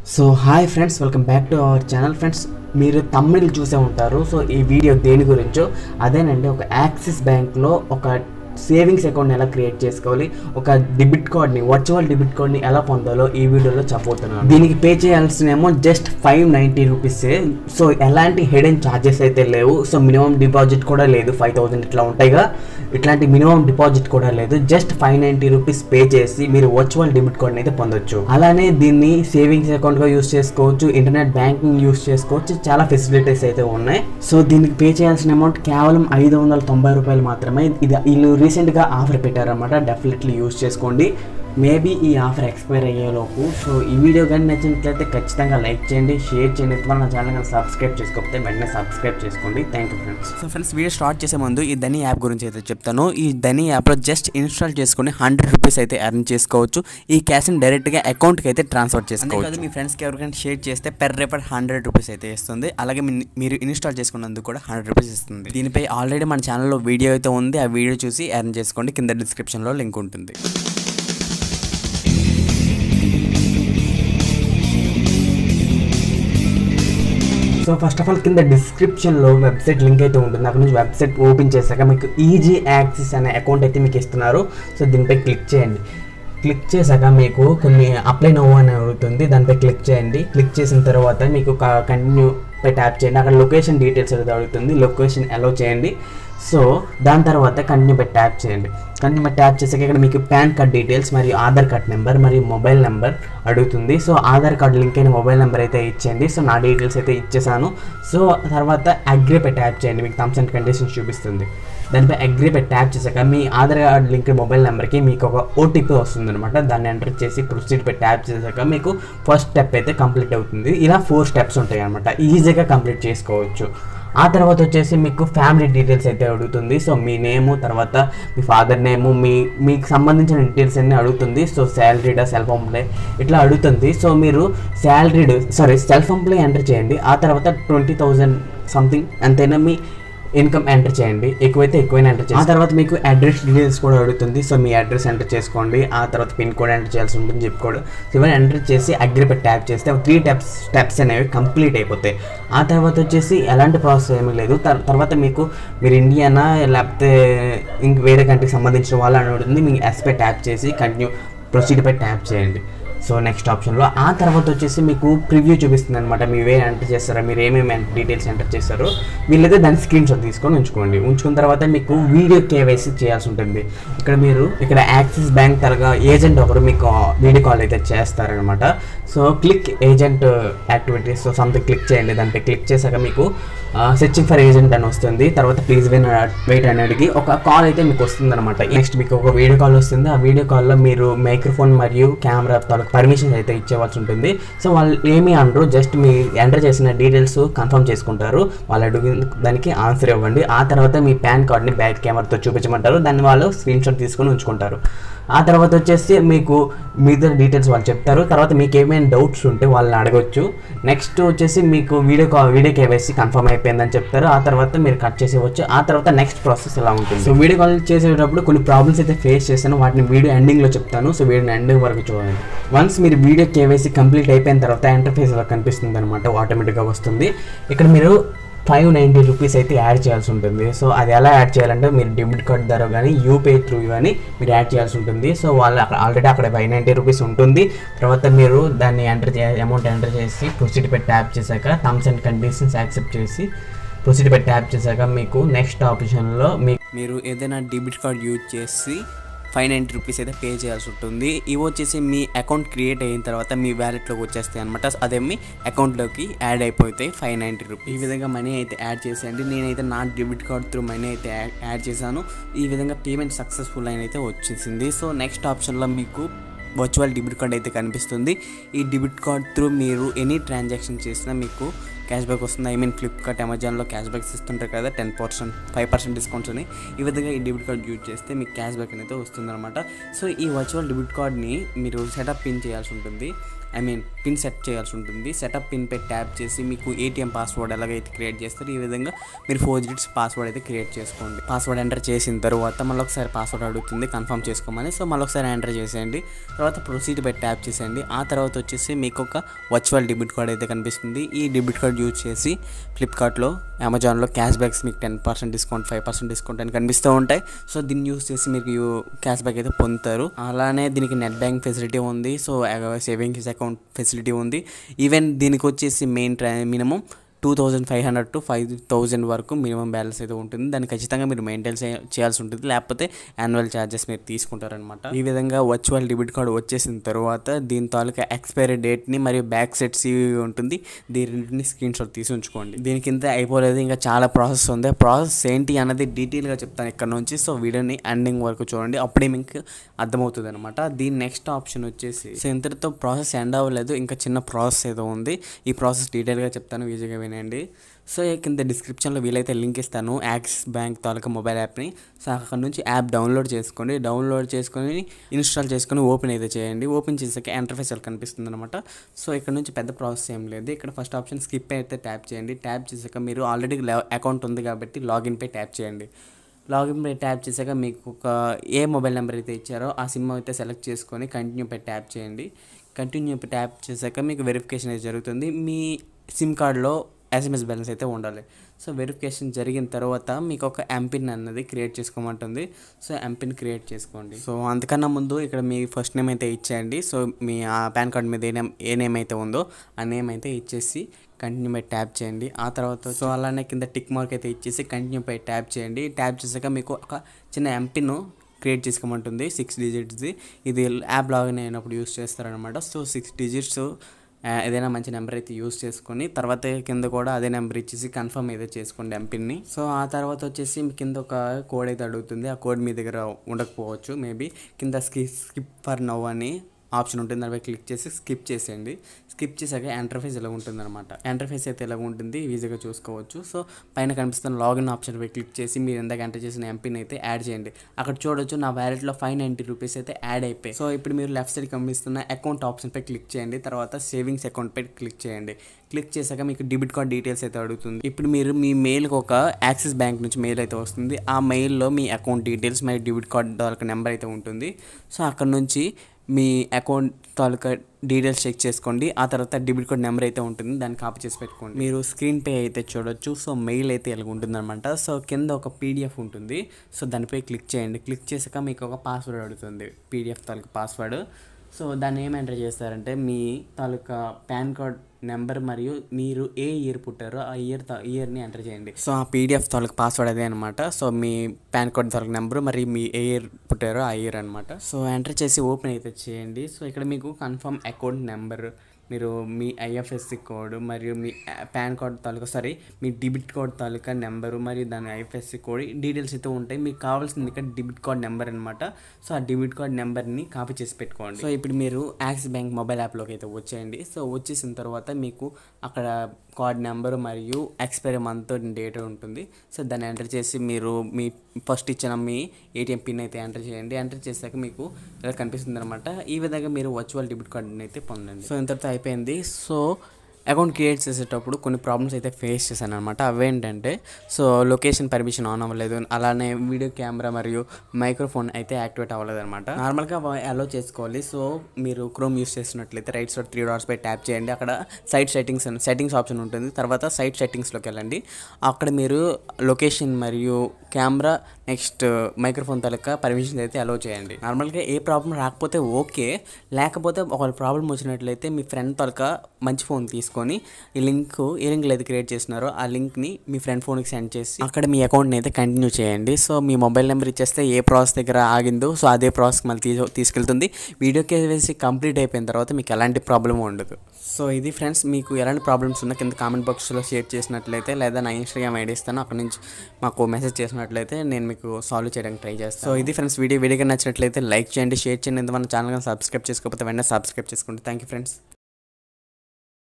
so hi friends welcome back to our channel friends మీరు తమిళ్ చూసే ఉంటారు సో ఈ వీడియో దేని గురించో అదేనండి ఒక యాక్సిస్ బ్యాంక్లో ఒక సేవింగ్స్ అకౌంట్ని ఎలా క్రియేట్ చేసుకోవాలి ఒక డెబిట్ కార్డ్ని వర్చువల్ డెబిట్ కార్డ్ని ఎలా పొందాలో ఈ వీడియోలో చెప్పబోతున్నాను దీనికి పే చేయాల్సినేమో జస్ట్ ఫైవ్ నైంటీ రూపీసే సో ఎలాంటి హిడెన్ ఛార్జెస్ అయితే లేవు సో మినిమం డిపాజిట్ కూడా లేదు ఫైవ్ థౌసండ్ ఇట్లా ఉంటాయిగా ఇట్లాంటి మినిమం డిపాజిట్ కూడా లేదు just five ninety rupees pay చేసి మీరు వర్చువల్ డెబిట్ కార్డ్ని అయితే పొందొచ్చు అలానే దీన్ని సేవింగ్స్ అకౌంట్గా యూస్ చేసుకోవచ్చు ఇంటర్నెట్ బ్యాంకింగ్ యూస్ చేసుకోవచ్చు చాలా ఫెసిలిటీస్ అయితే ఉన్నాయి సో దీనికి పే చేయాల్సిన అమౌంట్ కేవలం ఐదు వందల తొంభై రూపాయలు మాత్రమే ఇది వీళ్ళు రీసెంట్గా ఆఫర్ పెట్టారన్నమాట డెఫినెట్లీ యూస్ చేసుకోండి మేబీ ఈ ఆఫర్ ఎక్స్పైర్ అయ్యేలోపు సో ఈ వీడియో కానీ నచ్చినట్లయితే ఖచ్చితంగా లైక్ చేయండి షేర్ చేయండి ఇతర నా ఛానల్ కానీ సబ్స్క్రైబ్ చేసుకోకపోతే వెంటనే సబ్స్క్రైబ్ చేసుకోండి thank you friends so friends video start చేసే ముందు ఈ ధని యాప్ గురించి అయితే చెప్తాను ఈ ధని యాప్లో జస్ట్ ఇన్స్టాల్ చేసుకుని హండ్రెడ్ రూపీస్ అయితే ఎర్న్ చేసుకోవచ్చు ఈ క్యాష్ని డైరెక్ట్గా అకౌంట్కి అయితే ట్రాన్స్ఫర్ చేసుకోవచ్చు మీ ఫ్రెండ్స్కి ఎవరికైనా షేర్ చేస్తే పెర్ రేపర్ హండ్రెడ్ రూపీస్ అయితే ఇస్తుంది అలాగే మీ- మీరు ఇన్స్టాల్ చేసుకున్నందుకు కూడా హండ్రెడ్ రూపీస్ ఇస్తుంది దీనిపై ఆల్రెడీ మన ఛానల్లో వీడియో అయితే ఉంది ఆ వీడియో చూసి ఎర్న్ చేసుకోండి కింద డిస్క్రిప్షన్లో లింక్ ఉంటుంది సో ఫస్ట్ ఆఫ్ ఆల్ కింద డిస్క్రిప్షన్లో వెబ్సైట్ లింక్ అయితే ఉంటుంది అక్కడ నుంచి వెబ్సైట్ ఓపెన్ చేశాక మీకు ఈజీ యాక్సిస్ అనే అకౌంట్ అయితే మీకు ఇస్తున్నారు సో దీనిపై క్లిక్ చేయండి క్లిక్ చేశాక మీకు కొన్ని అప్లై నో అని అడుగుతుంది దానిపై క్లిక్ చేయండి క్లిక్ చేసిన తర్వాత మీకు కంటిన్యూ పై ట్యాప్ చేయండి అక్కడ లొకేషన్ డీటెయిల్స్ అయితే అడుగుతుంది లొకేషన్ అలో చేయండి సో దాని తర్వాత కంటిన్యూ పై ట్యాప్ చేయండి కంటిన్యూ పై ట్యాప్ చేసాక ఇక్కడ మీకు పాన్ కార్డ్ డీటెయిల్స్ మరియు ఆధార్ కార్డ్ నెంబర్ మరియు మొబైల్ నెంబర్ అడుగుతుంది సో ఆధార్ కార్డ్ లింక్ అయిన మొబైల్ నెంబర్ అయితే ఇచ్చేయండి సో నా డీటెయిల్స్ అయితే ఇచ్చేసాను సో తర్వాత అగ్రీ పై ట్యాప్ చేయండి మీకు టర్మ్స్ అండ్ కండిషన్స్ చూపిస్తుంది దానిపై అగ్రీ పై ట్యాప్ చేశాక మీ ఆధార్ కార్డ్ లింక్ మొబైల్ నెంబర్కి మీకు ఒక ఓటీపీ వస్తుంది అనమాట దాన్ని ఎంటర్ చేసి ప్రొసీడ్ పై ట్యాప్ చేశాక మీకు ఫస్ట్ స్టెప్ అయితే కంప్లీట్ అవుతుంది ఇలా ఫోర్ స్టెప్స్ ఉంటాయి అనమాట ఈజీగా కంప్లీట్ చేసుకోవచ్చు ఆ తర్వాత వచ్చేసి మీకు ఫ్యామిలీ డీటెయిల్స్ అయితే అడుగుతుంది సో మీ నేము తర్వాత మీ ఫాదర్ నేము మీ మీకు సంబంధించిన డీటెయిల్స్ అన్నీ అడుగుతుంది సో శాలరీడా సెల్ఫ్ ఎంప్లాయ్ ఇట్లా అడుగుతుంది సో మీరు salaried sorry self employ enter చేయండి ఆ తర్వాత ట్వంటీ థౌజండ్ సంథింగ్ అంతైనా మీ ఇన్కమ్ ఎంటర్ చేయండి ఎక్కువైతే ఎక్కువైనా ఎంటర్ చేయండి ఆ తర్వాత మీకు అడ్రస్ డీటెయిల్స్ కూడా అడుగుతుంది సో మీ అడ్రస్ ఎంటర్ చేసుకోండి ఆ తర్వాత పిన్ కోడ్ ఎంటర్ చేయాల్సి ఉంటుంది జిప్ కోడ్ సో ఇవన్నీ ఎంటర్ చేసి అగ్రిపెట్ ట్యాప్ చేస్తే త్రీ టెప్స్ స్టెప్స్ అనేవి కంప్లీట్ అయిపోతాయి ఆ తర్వాత వచ్చేసి ఎలాంటి ప్రాసెస్ ఏమీ లేదు తర్- తర్వాత మీకు మీరు ఇండియానా లేకపోతే ఇంక వేరే కంట్రీకి సంబంధించిన వాళ్ళు అని ఉంటుంది మీకు ఎస్పై ట్యాప్ చేసి కంటిన్యూ ప్రొసీడ్ పై ట్యాప్ చేయండి సో నెక్స్ట్ ఆప్షన్లో ఆ తర్వాత వచ్చేసి మీకు ప్రివ్యూ చూపిస్తుంది అనమాట మీరు ఏం ఎంటర్ చేస్తారో మీరు ఏమేమి డీటెయిల్స్ ఎంటర్ చేస్తారో వీళ్ళైతే దాని స్క్రీన్ షాట్ తీసుకొని ఉంచుకోండి ఉంచుకున్న తర్వాత మీకు వీడియో కేవైసీ చేయాల్సి ఉంటుంది ఇక్కడ మీరు ఇక్కడ యాక్సిస్ బ్యాంక్ తరగా ఏజెంట్ ఒకరు మీకు వీడియో కాల్ అయితే చేస్తారనమాట so click agent activities so something click చేయండి దానిపై క్లిక్ చేశాక మీకు సెర్చింగ్ ఫర్ ఏజెంట్ అని వస్తుంది తర్వాత ప్లీజ్ వెన్ వెయిట్ అని అడిగి ఒక కాల్ అయితే మీకు వస్తుంది అనమాట నెక్స్ట్ మీకు ఒక వీడియో కాల్ వస్తుంది ఆ వీడియో కాల్లో మీరు మైక్రోఫోన్ మరియు కెమెరా తాలూకు పర్మిషన్ అయితే ఇచ్చేవాల్సి ఉంటుంది సో వాళ్ళు ఏమీ అనరు జస్ట్ మీ ఎంటర్ చేసిన డీటెయిల్స్ కన్ఫర్మ్ చేసుకుంటారు వాళ్ళు అడిగిన దానికి ఆన్సర్ ఇవ్వండి ఆ తర్వాత మీ పాన్ కార్డ్ని బ్యాక్ కెమెరాతో చూపించమంటారు దాన్ని వాళ్ళు స్క్రీన్ షాట్ తీసుకొని ఉంచుకుంటారు ఆ తర్వాత వచ్చేసి మీకు మిగతా డీటెయిల్స్ వాళ్ళు చెప్తారు తర్వాత మీకు ఏమైనా డౌట్స్ ఉంటే వాళ్ళని అడగొచ్చు నెక్స్ట్ వచ్చేసి మీకు video call video KYC confirm అయిపోయిందని చెప్తారు ఆ తర్వాత మీరు కట్ చేసేవచ్చు ఆ తర్వాత నెక్స్ట్ ప్రాసెస్ ఎలా ఉంటుంది సో వీడియో కాల్ చేసేటప్పుడు కొన్ని ప్రాబ్లమ్స్ అయితే ఫేస్ చేశాను వాటిని వీడియో ఎండింగ్లో చెప్తాను సో వీడియో ఎండింగ్ వరకు చూడండి వన్స్ మీరు వీడియో కేవైసీ కంప్లీట్ అయిపోయిన తర్వాత ఇంటర్ఫేస్ ఇలా కనిపిస్తుంది అనమాట ఆటోమేటిక్గా వస్తుంది ఇక్కడ మీరు ఫైవ్ నైంటీ రూపీస్ అయితే యాడ్ చేయాల్సి ఉంటుంది సో అది ఎలా యాడ్ చేయాలంటే మీరు డెబిట్ కార్డ్ ద్వారా కానీ యూపీఐ త్రూ కానీ మీరు యాడ్ చేయాల్సి ఉంటుంది సో వాళ్ళు అక్కడ ఆల్రెడీ అక్కడ ఫైవ్ నైంటీ రూపీస్ ఉంటుంది తర్వాత మీరు దాన్ని ఎంటర్ చే అమౌంట్ ఎంటర్ చేసి ప్రొసీడ్ పెట్టి ట్యాప్ చేశాక టర్మ్స్ అండ్ కండిషన్స్ యాక్సెప్ట్ చేసి ప్రొసీడ్ పెట్టి ట్యాప్ చేశాక మీకు నెక్స్ట్ ఆప్షన్లో మీకు మీరు ఏదైనా డెబిట్ కార్డ్ యూజ్ చేసి ఫైవ్ నైంటీ రూపీస్ అయితే పే చేయాల్సి ఉంటుంది ఇవి వచ్చేసి మీ అకౌంట్ క్రియేట్ అయిన తర్వాత మీ వ్యాలెట్లోకి వచ్చేస్తాయి అనమాట అదే మీ అకౌంట్లోకి యాడ్ అయిపోతాయి ఫైవ్ నైంటీ రూపీస్ ఈ విధంగా మనీ అయితే యాడ్ చేసేయండి నేనైతే నా డెబిట్ కార్డ్ త్రూ మనీ అయితే యా- యాడ్ చేశాను ఈ విధంగా పేమెంట్ సక్సెస్ఫుల్ అయిన అయితే వచ్చేసింది సో నెక్స్ట్ ఆప్షన్లో మీకు వర్చువల్ డెబిట్ కార్డ్ అయితే కనిపిస్తుంది ఈ డెబిట్ కార్డ్ త్రూ మీరు ఎనీ ట్రాన్సాక్షన్ చేసినా మీకు క్యాష్ బ్యాక్ వస్తుంది ఐ మీన్ ఫ్లిప్కార్ట్ అమెజాన్లో క్యాష్ బ్యాక్స్ ఇస్తుంటారు కదా ten percent five percent discounts అని ఈ విధంగా ఈ డెబిట్ కార్డ్ యూజ్ చేస్తే మీకు క్యాష్ బ్యాక్ అనేది వస్తుందన్నమాట సో ఈ వర్చువల్ డెబిట్ కార్డ్ని మీరు సెటప్ పిన్ చేయాల్సి ఉంటుంది ఐ మీన్ పిన్ సెట్ చేయాల్సి ఉంటుంది సెటప్ పిన్ పై ట్యాప్ చేసి మీకు ఏటీఎం పాస్వర్డ్ ఎలాగైతే క్రియేట్ చేస్తారో ఈ విధంగా మీరు ఫోర్ డిజిట్స్ పాస్వర్డ్ అయితే క్రియేట్ చేసుకోండి పాస్వర్డ్ ఎంటర్ చేసిన తర్వాత మళ్ళీ ఒకసారి పాస్వర్డ్ అడుగుతుంది కన్ఫర్మ్ చేసుకోమని సో మళ్ళీ ఒకసారి ఎంటర్ చేసేయండి తర్వాత ప్రొసీడ్ పై ట్యాప్ చేసేయండి ఆ తర్వాత వచ్చేసి మీకు ఒక వర్చువల్ డెబిట్ కార్డ్ అయితే కనిపిస్తుంది ఈ డెబిట్ కార్డ్ యూజ్ చేసి ఫ్లిప్కార్ట్లో అమెజాన్లో క్యాష్ బ్యాక్స్ మీకు ten percent discount five percent discount అని కనిపిస్తూ ఉంటాయి సో దీన్ని యూస్ చేసి మీకు క్యాష్ బ్యాక్ అయితే పొందుతారు అలానే దీనికి నెట్ బ్యాంక్ ఫెసిలిటీ ఉంది సో సేవింగ్స్ అకౌంట్ ఫెసిలిటీ ఉంది ఈవెన్ దీనికి వచ్చేసి maintain minimum two thousand five hundred to five thousand వరకు మినిమం బ్యాలెన్స్ అయితే ఉంటుంది దాన్ని ఖచ్చితంగా మీరు మెయింటైన్ చేయాల్సి ఉంటుంది లేకపోతే యాన్యువల్ ఛార్జెస్ మీరు తీసుకుంటారనమాట ఈ విధంగా వర్చువల్ డెబిట్ కార్డ్ వచ్చేసిన తర్వాత దీని తాలూకా ఎక్స్పైరీ డేట్ని మరియు బ్యాక్ సెట్స్ ఉంటుంది దీని రెండింటిని స్క్రీన్ షాట్ తీసి ఉంచుకోండి దీని కింద అయిపోలేదు ఇంకా చాలా ప్రాసెస్ ఉంది ప్రాసెస్ ఏంటి అన్నది డీటెయిల్గా చెప్తాను ఇక్కడ నుంచి సో వీడియోని ఎండింగ్ వరకు చూడండి అప్పుడే మీకు అర్థమవుతుంది అనమాట దీని నెక్స్ట్ ఆప్షన్ వచ్చేసి సో ఇంతటితో ప్రాసెస్ ఎండ్ అవ్వలేదు ఇంకా చిన్న ప్రాసెస్ ఏదో ఉంది ఈ ప్రాసెస్ డీటెయిల్గా చెప్తాను ఈజీగా వినండి సో కింద డిస్క్రిప్షన్లో వీలైతే లింక్ ఇస్తాను యాక్సిస్ బ్యాంక్ తాలూకా మొబైల్ యాప్ని సో అక్కడ నుంచి యాప్ డౌన్లోడ్ చేసుకోండి డౌన్లోడ్ చేసుకొని ఇన్స్టాల్ చేసుకొని ఓపెన్ అయితే చేయండి ఓపెన్ చేసాక ఎంటర్ఫేస్ అలా కనిపిస్తుంది అనమాట సో ఇక్కడ నుంచి పెద్ద ప్రాసెస్ ఏం లేదు ఇక్కడ ఫస్ట్ ఆప్షన్ స్కిప్ అయితే ట్యాప్ చేయండి ట్యాప్ చేసాక మీరు ఆల్రెడీ అకౌంట్ ఉంది కాబట్టి లాగిన్ పై ట్యాప్ చేయండి లాగిన్ పై ట్యాప్ చేశాక మీకు ఒక ఏ మొబైల్ నెంబర్ అయితే ఇచ్చారో ఆ సిమ్ అయితే సెలెక్ట్ చేసుకొని కంటిన్యూ పై ట్యాప్ చేయండి కంటిన్యూ పై ట్యాప్ చేశాక మీకు వెరిఫికేషన్ అయితే జరుగుతుంది మీ సిమ్ కార్డ్లో ఎస్ఎంఎస్ బ్యాలెన్స్ అయితే ఉండాలి సో వెరిఫికేషన్ జరిగిన తర్వాత మీకు ఒక ఎంపిన్ అన్నది క్రియేట్ చేసుకోమంటుంది సో ఎంపిన్ క్రియేట్ చేసుకోండి సో అంతకన్నా ముందు ఇక్కడ మీ ఫస్ట్ నేమ్ అయితే ఇచ్చేయండి సో మీ ఆ పాన్ కార్డ్ మీద ఏ నేమ్ ఏ నేమ్ అయితే ఉందో ఆ నేమ్ అయితే ఇచ్చేసి కంటిన్యూ పై ట్యాప్ చేయండి ఆ తర్వాత సో అలానే కింద టిక్ మార్క్ అయితే ఇచ్చేసి కంటిన్యూ పై ట్యాప్ చేయండి ట్యాప్ చేశాక మీకు ఒక చిన్న ఎంపిన్ క్రియేట్ చేసుకోమంటుంది సిక్స్ డిజిట్స్ది ఇది యాప్ లాగిన్ అయినప్పుడు యూస్ చేస్తారనమాట సో సిక్స్ డిజిట్స్ ఏదైనా మంచి నెంబర్ అయితే యూస్ చేసుకొని తర్వాత కింద కూడా అదే నెంబర్ ఇచ్చేసి కన్ఫర్మ్ అయితే చేసుకోండి ఎంపిన్ని సో ఆ తర్వాత వచ్చేసి మీ కింద ఒక కోడ్ అయితే అడుగుతుంది ఆ కోడ్ మీ దగ్గర ఉండకపోవచ్చు మేబీ కింద స్కిప్ స్కిప్ ఫర్ నవ్ అని ఆప్షన్ ఉంటుంది దానిపై క్లిక్ చేసి స్కిప్ చేసేయండి స్కిప్ చేశాక ఎంటర్ఫేస్ ఇలా ఉంటుంది అనమాట ఎంటర్ఫేస్ అయితే ఎలా ఉంటుంది ఈజీగా చూసుకోవచ్చు సో పైన కనిపిస్తున్న లాగిన్ ఆప్షన్పై క్లిక్ చేసి మీరు ఎందాక ఎంటర్ చేసిన ఎంపిన్ అయితే యాడ్ చేయండి అక్కడ చూడొచ్చు నా వ్యాలెట్లో ఫైవ్ నైంటీ రూపీస్ అయితే యాడ్ అయిపోయి సో ఇప్పుడు మీరు లెఫ్ట్ సైడ్ కనిపిస్తున్న అకౌంట్ ఆప్షన్పై క్లిక్ చేయండి తర్వాత సేవింగ్స్ అకౌంట్పై క్లిక్ చేయండి క్లిక్ చేశాక మీకు డెబిట్ కార్డ్ డీటెయిల్స్ అయితే అడుగుతుంది ఇప్పుడు మీరు మీ మెయిల్కి ఒక యాక్సిస్ బ్యాంక్ నుంచి మెయిల్ అయితే వస్తుంది ఆ మెయిల్లో మీ అకౌంట్ డీటెయిల్స్ మరియు డెబిట్ కార్డ్ తాలూకా నెంబర్ అయితే ఉంటుంది సో అక్కడ నుంచి మీ అకౌంట్ తాలూకా డీటెయిల్స్ చెక్ చేసుకోండి ఆ తర్వాత డెబిట్ కార్డ్ నెంబర్ అయితే ఉంటుంది దాన్ని కాపీ చేసి పెట్టుకోండి మీరు స్క్రీన్ పే అయితే చూడొచ్చు సో మెయిల్ అయితే ఇలా ఉంటుందన్నమాట సో కింద ఒక పీడిఎఫ్ ఉంటుంది సో దానిపై క్లిక్ చేయండి క్లిక్ చేసాక మీకు ఒక పాస్వర్డ్ అడుగుతుంది పీడిఎఫ్ తాలూకా పాస్వర్డ్ సో దాన్ని ఏం ఎంటర్ చేస్తారంటే మీ తాలూకా పాన్ కార్డ్ నెంబర్ మరియు మీరు ఏ ఇయర్ పుట్టారో ఆ ఇయర్ ఇయర్ని ఎంటర్ చేయండి సో ఆ పీడిఎఫ్ తాలూకు పాస్వర్డ్ అదే అనమాట సో మీ పాన్ కార్డ్ తాలూకు నెంబర్ మరి మీ ఏ ఇయర్ పుట్టారో ఆ ఇయర్ అనమాట సో ఎంటర్ చేసి ఓపెన్ అయితే చేయండి సో ఇక్కడ మీకు కన్ఫర్మ్ అకౌంట్ నెంబర్ మీరు మీ ఐఎఫ్ఎస్సి కోడ్ మరియు మీ పాన్ కార్డ్ తాలూకా సారీ మీ డెబిట్ కార్డ్ తాలూకా నెంబరు మరియు దాని ఐఎఫ్ఎస్సి కోడ్ డీటెయిల్స్ అయితే ఉంటాయి మీకు కావాల్సింది ఇక్కడ డెబిట్ కార్డ్ నెంబర్ అనమాట సో ఆ డెబిట్ కార్డ్ నెంబర్ని కాపీ చేసి పెట్టుకోండి సో ఇప్పుడు మీరు యాక్సిస్ బ్యాంక్ మొబైల్ యాప్లోకి అయితే వచ్చేయండి సో వచ్చేసిన తర్వాత మీకు అక్కడ కార్డ్ నెంబర్ మరియు ఎక్స్పైరీ మంత్ డేట్ ఉంటుంది సో దాన్ని ఎంటర్ చేసి మీరు మీ ఫస్ట్ ఇచ్చిన మీ ఏటీఎం పిన్ అయితే ఎంటర్ చేయండి ఎంటర్ చేశాక మీకు ఇలా కనిపిస్తుంది అనమాట ఈ విధంగా మీరు వర్చువల్ డెబిట్ కార్డుని అయితే పొందండి సో ఇంతటితో అయిపోయింది సో అకౌంట్ క్రియేట్ చేసేటప్పుడు కొన్ని ప్రాబ్లమ్స్ అయితే ఫేస్ చేశాను అనమాట అవేంటంటే సో లొకేషన్ పర్మిషన్ ఆన్ అవ్వలేదు అలానే వీడియో కెమెరా మరియు మైక్రోఫోన్ అయితే యాక్టివేట్ అవ్వలేదు అనమాట నార్మల్గా అలో చేసుకోవాలి సో మీరు క్రోమ్ యూస్ చేసినట్లయితే రైట్ సైడ్ త్రీ డాట్స్ పై ట్యాప్ చేయండి అక్కడ సైట్ సెట్టింగ్స్ సెట్టింగ్స్ ఆప్షన్ ఉంటుంది తర్వాత సైట్ సెట్టింగ్స్లోకి వెళ్ళండి అక్కడ మీరు లొకేషన్ మరియు కెమెరా నెక్స్ట్ మైక్రోఫోన్ తాలూకా పర్మిషన్స్ అయితే అలో చేయండి నార్మల్గా ఏ ప్రాబ్లం రాకపోతే ఓకే లేకపోతే ఒకవేళ ప్రాబ్లం వచ్చినట్లయితే మీ ఫ్రెండ్ తాలూకా మంచి ఫోన్ తీసుకొని ఈ లింక్ ఏ లింక్లో అయితే క్రియేట్ చేస్తున్నారో ఆ లింక్ని మీ ఫ్రెండ్ ఫోన్కి సెండ్ చేసి అక్కడ మీ అకౌంట్ని అయితే కంటిన్యూ చేయండి సో మీ మొబైల్ నెంబర్ ఇచ్చేస్తే ఏ ప్రాసెస్ దగ్గర ఆగిందో సో అదే ప్రాసెస్ మళ్ళీ తీసు తీసుకెళ్తుంది వీడియో కేవైసీ కంప్లీట్ అయిపోయిన తర్వాత మీకు ఎలాంటి ప్రాబ్లం ఉండదు సో ఇది ఫ్రెండ్స్ మీకు ఎలాంటి ప్రాబ్లమ్స్ ఉన్నా కింద కామెంట్ బాక్స్లో షేర్ చేసినట్లయితే లేదా నా ఇన్స్టాగ్రామ్ ఐడి ఇస్తాను అక్కడ నుంచి మాకు మెసేజ్ చేసినట్లయితే నేను మీకు సాల్వ్ చేయడానికి ట్రై చేస్తాను సో ఇది ఫ్రెండ్స్ వీడియో వీడియోగా నచ్చినట్లయితే లైక్ చేయండి షేర్ చేయండి మన ఛానల్ సబ్స్క్రైబ్ చేసుకోకపోతే వెంటనే సబ్స్క్రైబ్ చేసుకోండి థ్యాంక్ యూ ఫ్రెండ్స్